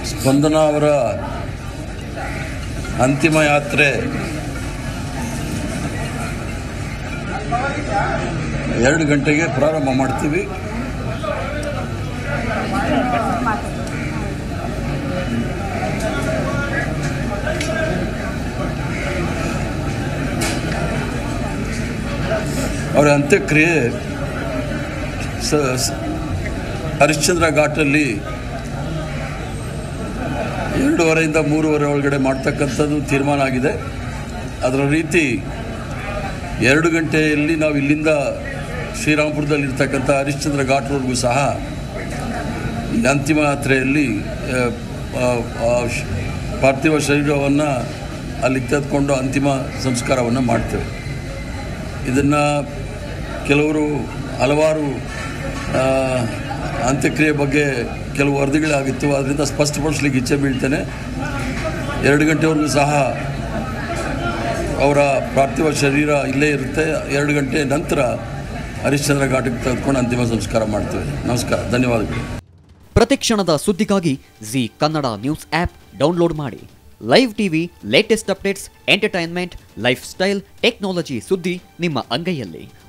ಸ್ಪಂದನ ಅವರ ಅಂತಿಮ ಯಾತ್ರೆ ಎರಡು ಗಂಟೆಗೆ ಪ್ರಾರಂಭ ಮಾಡ್ತೀವಿ ಅವರ ಅಂತ್ಯಕ್ರಿಯೆ ಸ ಸ- ಹರಿಶ್ಚಂದ್ರ ಘಾಟಲ್ಲಿ ಎರಡೂವರೆಯಿಂದ ಮೂರುವರೆ ಒಳಗಡೆ ಮಾಡ್ತಕ್ಕಂಥದ್ದು ತೀರ್ಮಾನ ಆಗಿದೆ ಅದರ ರೀತಿ ಎರಡು ಗಂಟೆಯಲ್ಲಿ ನಾವು ಇಲ್ಲಿಂದ ಶ್ರೀರಾಮಪುರದಲ್ಲಿ ಇರ್ತಕ್ಕಂಥ ಹರಿಶ್ಚಂದ್ರ ಘಾಟ್ವರೆಗೂ ಸಹ ಈ ಅಂತಿಮ ಯಾತ್ರೆಯಲ್ಲಿ ಆ, ಆ, ಆ ಶ್- ಪಾರ್ಥಿವ ಶರೀರವನ್ನು ಅಲ್ಲಿಗೆ ತೆಗೆದುಕೊಂಡು ಅಂತಿಮ ಸಂಸ್ಕಾರವನ್ನು ಮಾಡ್ತೇವೆ ಇದನ್ನು ಕೆಲವರು ಹಲವಾರು ಆ, ಅಂತ್ಯಕ್ರಿಯೆ ಬಗ್ಗೆ ಕೆಲವು ವರದಿಗಳಾಗಿತ್ತು ಅದರಿಂದ ಸ್ಪಷ್ಟಪಡಿಸ್ಲಿಕ್ಕೆ ಇಚ್ಛೆ ಬೀಳ್ತೇನೆ ಎರಡು ಗಂಟೆವರೆಗೂ ಸಹ ಅವರ ಪಾರ್ಥಿವ ಶರೀರ ಇಲ್ಲೇ ಇರುತ್ತೆ ಎರಡು ಗಂಟೆ ನಂತರ ಹರಿಶ್ಚಂದ್ರ ಘಾಟಕ್ಕೆ ತೆಗೆದುಕೊಂಡು ಅಂತಿಮ ಸಂಸ್ಕಾರ ಮಾಡ್ತೇವೆ ನಮಸ್ಕಾರ ಧನ್ಯವಾದಗಳು ಪ್ರತಿಕ್ಷಣದ ಸುದ್ದಿಗಾಗಿ Zee Kannada news app download ಮಾಡಿ live TV latest updates entertainment lifestyle technology ಸುದ್ದಿ ನಿಮ್ಮ ಅಂಗೈಯಲ್ಲಿ